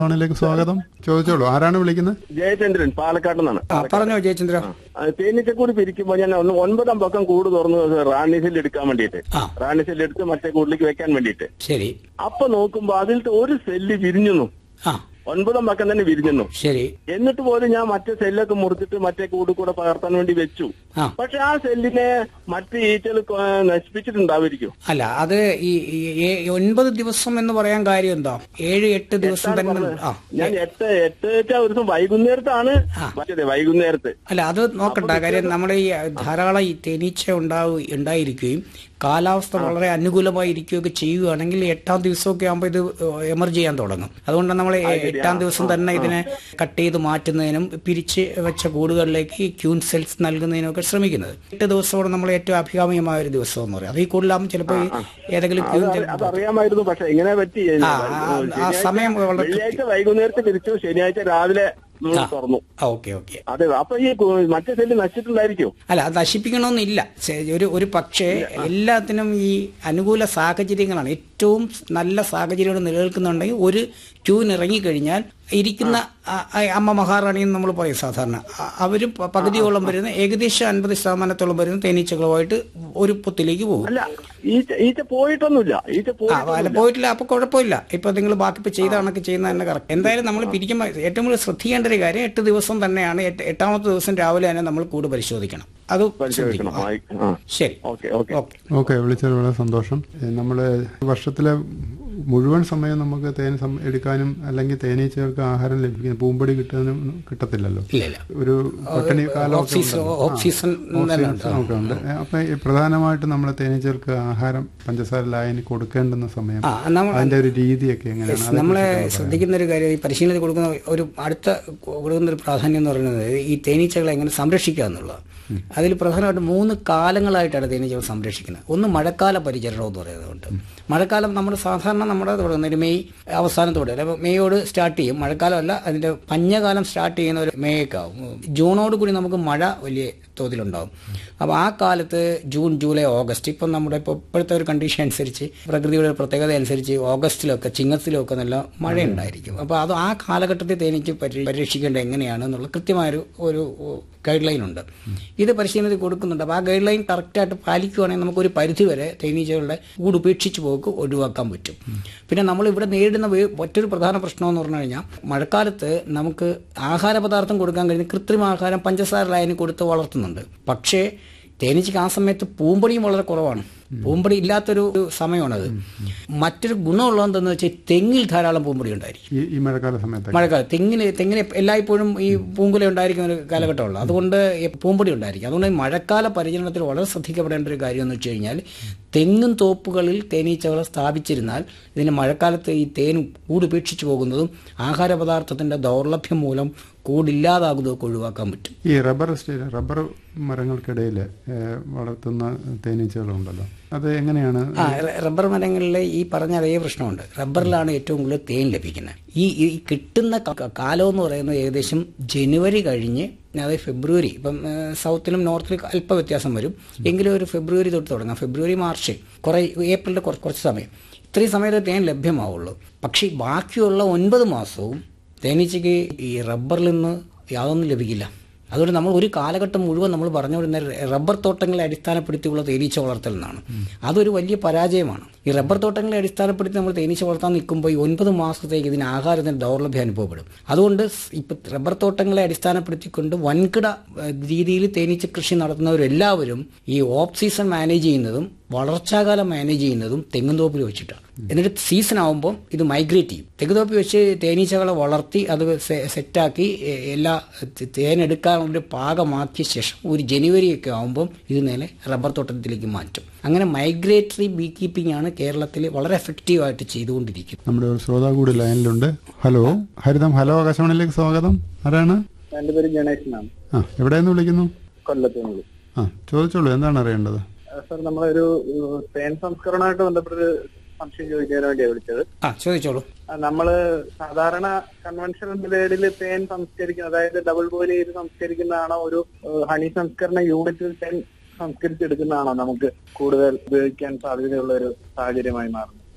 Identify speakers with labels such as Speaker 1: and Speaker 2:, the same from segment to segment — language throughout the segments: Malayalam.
Speaker 1: ഫോണിലേക്ക് സ്വാഗതം ചോദിച്ചോളൂ ആരാണ് വിളിക്കുന്നത്
Speaker 2: ജയചന്ദ്രൻ പാലക്കാട് നിന്നാണ്
Speaker 3: ആ പറഞ്ഞോ ജയചന്ദ്ര
Speaker 2: തേനീച്ചക്കൂട് പിരിക്കുമ്പോൾ ഞാൻ ഒന്ന് ഒൻപതാം പക്കം കൂട് തുറന്നു റാണി സെല്ല് എടുക്കാൻ വേണ്ടിയിട്ട്
Speaker 3: ആ.
Speaker 2: റാണി സെല്ല് എടുത്ത് മറ്റേ കൂടിലേക്ക് വെക്കാൻ വേണ്ടിയിട്ട്
Speaker 3: ശരി
Speaker 2: അപ്പൊ നോക്കുമ്പോ അതിലത്തെ ഒരു സെല്ല് വിരിഞ്ഞു
Speaker 3: ആ
Speaker 2: ഒൻപതാം പക്കം തന്നെ വിരിഞ്ഞു
Speaker 3: ശരി
Speaker 2: എന്നിട്ട് പോലും ഞാൻ മറ്റേ സെല്ലൊക്കെ മുറിച്ചിട്ട് മറ്റേ കൂട് കൂടെ പകർത്താൻ വേണ്ടി വെച്ചു
Speaker 3: ആ
Speaker 2: പക്ഷെ ആ സെല്ലിനെ മറ്റ് ഈച്ചകൾ നശിപ്പിച്ചിട്ടുണ്ടാവുമായിരിക്കും
Speaker 3: അല്ല അത് ഈ ഈ ഏ- ഒൻപത് ദിവസം എന്ന് പറയാൻ കാര്യം എന്താ ഏഴ് എട്ട് ദിവസം തന്നെ ആ
Speaker 2: ഞാൻ എട്ട് എട്ട് വെച്ചാ ഒരു ദിവസം വൈകുന്നേരത്താണ് മറ്റേ വൈകുന്നേരത്ത്
Speaker 3: അല്ല അത് നോക്കണ്ട കാര്യം നമ്മുടെ ഈ ധാരാളം ഈ തേനീച്ച ഉണ്ടാവും ഉണ്ടായിരിക്കുകയും കാലാവസ്ഥ വളരെ അനുകൂലമായി ഇരിക്കുകയൊക്കെ ചെയ്യുകയാണെങ്കിൽ എട്ടാം ദിവസമൊക്കെ ആകുമ്പോൾ ഇത് എമർജ് ചെയ്യാൻ തുടങ്ങും അതുകൊണ്ടാണ് നമ്മൾ എട്ടാം ദിവസം തന്നെ ഇതിനെ കട്ട് ചെയ്ത് മാറ്റുന്നതിനും പിരിച്ച് വെച്ച കൂടുകളിലേക്ക് ക്യൂൻ സെൽസ് നൽകുന്നതിനൊക്കെ ശ്രമിക്കുന്നത് എട്ട് ദിവസമാണ് നമ്മൾ ഏറ്റവും അഭികാമ്യമായ ഒരു ദിവസം എന്ന് പറയും അത് ഈ കൂടുതലാകുമ്പോൾ ചിലപ്പോൾ ഈ ഏതെങ്കിലും ക്യൂൻ
Speaker 2: അത് അതറിയാമായിരുന്നു പക്ഷെ എങ്ങനെ പറ്റി
Speaker 3: ആ, ആ, ആ സമയം വളരെ
Speaker 2: വെള്ളിയാഴ്ച വൈകുന്നേരത്ത് തിരിച്ചു ശനിയാഴ്ച രാവിലെ നമ്മൾ തുറന്നു
Speaker 3: ഓക്കെ ഓക്കെ
Speaker 2: അതെ അപ്പൊ ഈ കു- മറ്റേ സെല്ല് നശിച്ചിട്ടുണ്ടായിരിക്കും
Speaker 3: അല്ല അത് നശിപ്പിക്കണമെന്നില്ല ചെ- ഒരു ഒരു പക്ഷേ എല്ലാത്തിനും ഈ അനുകൂല സാഹചര്യങ്ങളാണ് ഏറ്റവും നല്ല സാഹചര്യങ്ങൾ നിലനിൽക്കുന്നുണ്ടെങ്കിൽ ഒരു ക്യൂൻ ഇറങ്ങിക്കഴിഞ്ഞാൽ ഇരിക്കുന്ന ആ- ആ അമ്മ മഹാറാണി എന്ന് നമ്മൾ പറയും സാധാരണ അ- അവര് പ- പകുതിയോളം വരുന്ന ഏകദേശം അൻപത് ശതമാനത്തോളം വരുന്ന തേനീച്ചകളുമായിട്ട് ഒരു പൊത്തിലേക്ക് പോകും
Speaker 2: അല്ല ഈച്ച ഈച്ച പോയിട്ടൊന്നുമില്ല ഈച്ച
Speaker 3: ആ
Speaker 2: പോയി
Speaker 3: അല്ല പോയിട്ടില്ല അപ്പൊ കുഴപ്പമില്ല ഇപ്പൊ നിങ്ങൾ ബാക്കി ഇപ്പൊ ചെയ്ത കണക്ക് ചെയ്യുന്ന തന്നെ കറക്റ്റ് എന്തായാലും നമ്മൾ പിരിക്കുമ്പോൾ ഏറ്റവും കൂടുതൽ ശ്രദ്ധിക്കേണ്ട ഒരു കാര്യം എട്ട് ദിവസം തന്നെയാണ് എട്ട് എട്ടാമത്തെ ദിവസം രാവിലെ തന്നെ നമ്മൾ കൂട് പരിശോധിക്കണം അത് ശ്രദ്ധിക്കണം
Speaker 2: പരിശോധിക്കണം ആ
Speaker 3: ശരി
Speaker 2: ഓക്കെ ഓക്കെ
Speaker 3: ഓക്കെ
Speaker 1: ഓക്കെ വിളിച്ചത് വളരെ സന്തോഷം നമ്മൾ വർഷത്തിലെ മുഴുവൻ സമയം നമുക്ക് തേൻ സം- എടുക്കാനും അല്ലെങ്കിൽ തേനീച്ചകൾക്ക് ആഹാരം ലഭിക്കുന്ന പൂമ്പൊടി കിട്ടാനും കിട്ടത്തില്ലല്ലോ
Speaker 3: ഇല്ല ഇല്ല
Speaker 1: ഒരു പട്ടിണി കാലമൊക്കെ
Speaker 3: ഓഫ് സീസൺ
Speaker 1: ഉണ്ടല്ലോ.
Speaker 3: ഓഫ് സീസൺ തന്നെ ഉണ്ട്
Speaker 1: ആ, ഒക്കെ ഉണ്ട് അപ്പൊ ഈ പ്രധാനമായിട്ട് നമ്മളെ തേനീച്ചകൾക്ക് ആഹാരം പഞ്ചസാര ലായനി കൊടുക്കേണ്ടുന്ന സമയം
Speaker 3: ആ നമ്മൾ
Speaker 1: അതിന്റെ ഒരു രീതിയൊക്കെ എങ്ങനെയാണ് അതൊക്കെ
Speaker 3: നമ്മളെ
Speaker 1: ഒന്ന് പറയാമോ?
Speaker 3: ശ്രദ്ധിക്കുന്ന ഒരു കാര്യം ഈ പരിശീലനത്തിൽ കൊടുക്കുന്ന ഒരു അടുത്ത കൊടുക്കുന്ന ഒരു പ്രാധാന്യം എന്ന് പറയുന്നത് ഈ തേനീച്ചകളെ എങ്ങനെ സംരക്ഷിക്കുക എന്നുള്ളതാണ് അതിൽ പ്രധാനമായിട്ട് മൂന്ന് കാലങ്ങളായിട്ടാണ് തേനീച്ചകൾ സംരക്ഷിക്കുന്നത് ഒന്ന് മഴക്കാല പരിചരണം എന്ന് പറയുന്നതുകൊണ്ട് മഴക്കാലം നമ്മൾ സാധാരണ നമ്മുടെ തുടങ്ങുന്ന ഒരു മെയ് അവസാനത്തോടെ അല്ലെ മെയ്യോട് സ്റ്റാർട്ട് ചെയ്യും മഴക്കാലമല്ല അതിന്റെ പഞ്ഞകാലം സ്റ്റാർട്ട് ചെയ്യുന്ന ഒരു മെയ്യൊക്കെ ആവും ജൂണോട് കൂടി നമുക്ക് മഴ വലിയ തോതിലുണ്ടാവും അപ്പോൾ ആ കാലത്ത് ജൂൺ ജൂലൈ ഓഗസ്റ്റ് ഇപ്പം നമ്മുടെ ഇപ്പോൾ ഇപ്പോഴത്തെ ഒരു കണ്ടീഷൻ അനുസരിച്ച് പ്രകൃതിയുടെ ഒരു പ്രത്യേകത അനുസരിച്ച് ഓഗസ്റ്റിലൊക്കെ ചിങ്ങത്തിലൊക്കെ നല്ല മഴയുണ്ടായിരിക്കും അപ്പോൾ അത് ആ കാലഘട്ടത്തിൽ തേനീച്ച് പരി പരിരക്ഷിക്കേണ്ടത് എങ്ങനെയാണ് എന്നുള്ള കൃത്യമായൊരു ഒരു ഗൈഡ് ലൈൻ ഉണ്ട് ഇത് പരിശീലനത്തിൽ കൊടുക്കുന്നുണ്ട് അപ്പോൾ ആ ഗൈഡ് ലൈൻ കറക്റ്റായിട്ട് പാലിക്കുകയാണെങ്കിൽ നമുക്കൊരു പരിധി വരെ തേനീച്ചകളുടെ കൂട് ഉപേക്ഷിച്ച് പോക്ക് ഒഴിവാക്കാൻ പറ്റും പിന്നെ നമ്മൾ ഇവിടെ നേരിടുന്ന വേ- മറ്റൊരു പ്രധാന പ്രശ്നം എന്ന് പറഞ്ഞു കഴിഞ്ഞാൽ മഴക്കാലത്ത് നമുക്ക് ആഹാര പദാർത്ഥം കൊടുക്കാൻ കഴിയുന്ന കൃത്രിമ ആഹാരം പഞ്ചസാര ലായനി കൊടുത്ത് വളർത്തുന്നുണ്ട് പക്ഷേ തേനീച്ചയ്ക്ക് ആ സമയത്ത് പൂമ്പൊടിയും വളരെ കുറവാണ് പൂമ്പൊടി ഇല്ലാത്തൊരു സമയമാണത് മറ്റൊരു ഗുണമുള്ളതെന്ന് വെച്ചാൽ തെങ്ങിൽ ധാരാളം പൂമ്പൊടി ഉണ്ടായിരിക്കും
Speaker 1: ഈ ഈ മഴക്കാല സമയത്ത്
Speaker 3: മഴക്കാലം തെങ്ങിന് തെങ്ങിന് എല്ലായ്പ്പോഴും ഈ പൂങ്കുല ഉണ്ടായിരിക്കുന്ന ഒരു കാലഘട്ടമുള്ളൂ അതുകൊണ്ട് ഈ പൂമ്പൊടി ഉണ്ടായിരിക്കും അതുകൊണ്ട് ഈ മഴക്കാല പരിചരണത്തിൽ വളരെ ശ്രദ്ധിക്കപ്പെടേണ്ട ഒരു കാര്യം എന്ന് വെച്ച് കഴിഞ്ഞാൽ തെങ്ങും തോപ്പുകളിൽ തേനീച്ചകളെ സ്ഥാപിച്ചിരുന്നാൽ ഇതിന് മഴക്കാലത്ത് ഈ തേൻ കൂടുപേക്ഷിച്ചു പോകുന്നതും ആഹാര പദാർത്ഥത്തിന്റെ ദൗർലഭ്യം മൂലം കൂടില്ലാതാകുന്നതൊക്കെ ഒഴിവാക്കാൻ പറ്റും
Speaker 1: ഈ റബ്ബർ സ്റ്റേ- റബ്ബർ മരങ്ങൾക്കിടയിൽ വളർത്തുന്ന തേനീച്ചകളുണ്ടല്ലോ അത് എങ്ങനെയാണ്
Speaker 3: ആ റ- റബ്ബർ മരങ്ങളിൽ ഈ പറഞ്ഞ അതേ പ്രശ്നമുണ്ട് റബ്ബറിലാണ് ഏറ്റവും കൂടുതൽ തേൻ ലഭിക്കുന്നത് ഈ ഈ കിട്ടുന്ന ക- കാലം എന്ന് പറയുന്നത് ഏകദേശം ജനുവരി കഴിഞ്ഞ് അതായത് ഫെബ്രുവരി ഇപ്പം ഏ, സൗത്തിലും നോർത്തിലും അല്പ വ്യത്യാസം വരും എങ്കിലും ഒരു ഫെബ്രുവരി തൊട്ട് തുടങ്ങാം ഫെബ്രുവരി മാർച്ച് കുറേ ഏപ്രിലിൻ്റെ കുറച്ച് കുറച്ച് സമയം ഇത്രയും സമയത്ത് തേൻ ലഭ്യമാവുള്ളൂ പക്ഷേ ബാക്കിയുള്ള ഒൻപത് മാസവും തേനീച്ചയ്ക്ക് ഈ റബ്ബറിൽ നിന്ന് യാതൊന്നും ലഭിക്കില്ല അതുകൊണ്ട് നമ്മൾ ഒരു കാലഘട്ടം മുഴുവൻ നമ്മൾ പറഞ്ഞുകൊണ്ടിരുന്ന റബ്ബർ തോട്ടങ്ങളെ അടിസ്ഥാനപ്പെടുത്തിയുള്ള തേനീച്ച വളർത്തൽ എന്നാണ് അതൊരു വലിയ പരാജയമാണ് ഈ റബ്ബർ തോട്ടങ്ങളെ അടിസ്ഥാനപ്പെടുത്തി നമ്മൾ തേനീച്ച വളർത്താൻ നിൽക്കുമ്പോൾ ഈ ഒൻപത് മാസത്തേക്ക് ഇതിന് ആഹാരത്തിന് ദൗർലഭ്യം അനുഭവപ്പെടും അതുകൊണ്ട് ഇപ്പം റബ്ബർ തോട്ടങ്ങളെ അടിസ്ഥാനപ്പെടുത്തിക്കൊണ്ട് വൻകിട ഏഹ്, രീതിയിൽ തേനീച്ച കൃഷി നടത്തുന്നവരെല്ലാവരും ഈ ഓഫ് സീസൺ മാനേജ് ചെയ്യുന്നതും വളർച്ചാകാലം മാനേജ് ചെയ്യുന്നതും തെങ്ങുംതോപ്പിൽ വെച്ചിട്ടാണ് എന്നിട്ട് സീസൺ ആകുമ്പോൾ ഇത് മൈഗ്രേറ്റ് ചെയ്യും തെങ്ങുതോപ്പിൽ വെച്ച് തേനീച്ചകളെ വളർത്തി അത് സെ- സെറ്റാക്കി എ- എല്ലാ ത- തേനെടുക്കാനുള്ള പാകമാക്കിയ ശേഷം ഒരു ജനുവരി ഒക്കെ ആകുമ്പം ഇത് നേരെ റബ്ബർ തോട്ടത്തിലേക്ക് മാറ്റും അങ്ങനെ മൈഗ്രേറ്ററി ബീ കീപ്പിംഗ് ആണ് കേരളത്തിൽ വളരെ എഫക്റ്റീവായിട്ട് ചെയ്തുകൊണ്ടിരിക്കുന്നത്
Speaker 1: നമ്മുടെ ഒരു ശ്രോതാ കൂടി ലൈനിലുണ്ട് ഹലോ ഹരിതം ഹലോ ആകാശവാണിയിലേക്ക് സ്വാഗതം ആരാണ്
Speaker 2: എന്റെ പേര് ഗണേശനാണ്
Speaker 1: ആ എവിടെ നിന്ന് വിളിക്കുന്നു
Speaker 2: കൊല്ലത്തുനിന്ന്
Speaker 1: ആ ചോദിച്ചോളൂ എന്താണ് അറിയേണ്ടത്
Speaker 2: സർ നമ്മളൊരു ഏഹ്, തേൻ സംസ്കരണമായിട്ട് ബന്ധപ്പെട്ടൊരു സംശയം ചോദിക്കാൻ വേണ്ടിയാണ് വിളിച്ചത്
Speaker 3: ആ ചോദിച്ചോളൂ
Speaker 2: ആ, നമ്മള് സാധാരണ കൺവെൻഷണൽ മെത്തേഡിൽ തേൻ സംസ്കരിക്കുന്ന അതായത് ഡബിൾ ബോയിൽ ചെയ്ത് സംസ്കരിക്കുന്നതാണോ ഒരു ഏഹ്, ഹണി സംസ്കരണ യൂണിറ്റിൽ തേൻ സംസ്കരിച്ചെടുക്കുന്നതാണോ നമുക്ക് കൂടുതൽ ഉപയോഗിക്കാൻ സാധ്യതയുള്ള ഒരു സാഹചര്യമായി മാറുന്നത്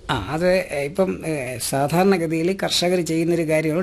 Speaker 3: ആ അത് ഇപ്പം ഏഹ്, സാധാരണഗതിയിൽ കർഷകർ ചെയ്യുന്നൊരു കാര്യമാണ്